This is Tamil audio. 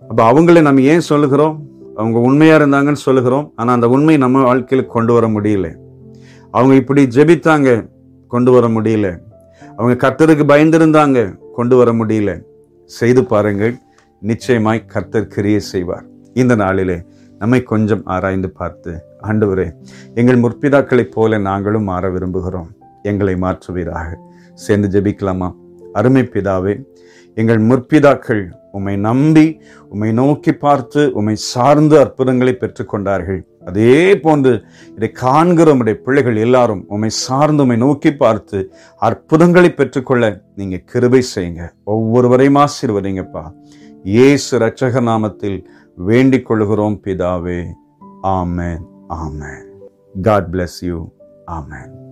அப்ப அவங்கள நம்ம ஏன் சொல்லுகிறோம் அவங்க உண்மையா இருந்தாங்கன்னு சொல்லுகிறோம் ஆனா அந்த உண்மை நம்ம வாழ்க்கையில கொண்டு வர முடியல அவங்க இப்படி ஜெபித்தாங்க கொண்டு வர முடியல அவங்க கர்த்தருக்கு பயந்திருந்தாங்க கொண்டு வர முடியல செய்து பாருங்கள் நிச்சயமாய் கர்த்தர் கிரியை செய்வார் இந்த நாளிலே நம்மை கொஞ்சம் ஆராய்ந்து பார்த்து ஆண்டவரே எங்கள் முற்பிதாக்களைப் போல நாங்களும் மாற விரும்புகிறோம் எங்களை மாற்றுவீராக சேர்ந்து ஜெபிக்கலாமா அருமை பிதாவே எங்கள் முற்பிதாக்கள் உம்மை நம்பி உம்மை நோக்கி பார்த்து உம்மை சார்ந்து அற்புதங்களை பெற்றுக்கொண்டார்கள் அதே போன்று இதை காண்கிற உம்முடைய பிள்ளைகள் எல்லாரும் உம்மை சார்ந்து உம்மை நோக்கி பார்த்து அற்புதங்களை பெற்றுக்கொள்ள நீங்க கிருபை செய்யுங்க ஒவ்வொருவரையும் ஆசீர்வதிங்கப்பா இயேசு ரட்சக நாமத்தில் வேண்டிக் கொள்கிறோம் பிதாவே amen amen God bless you amen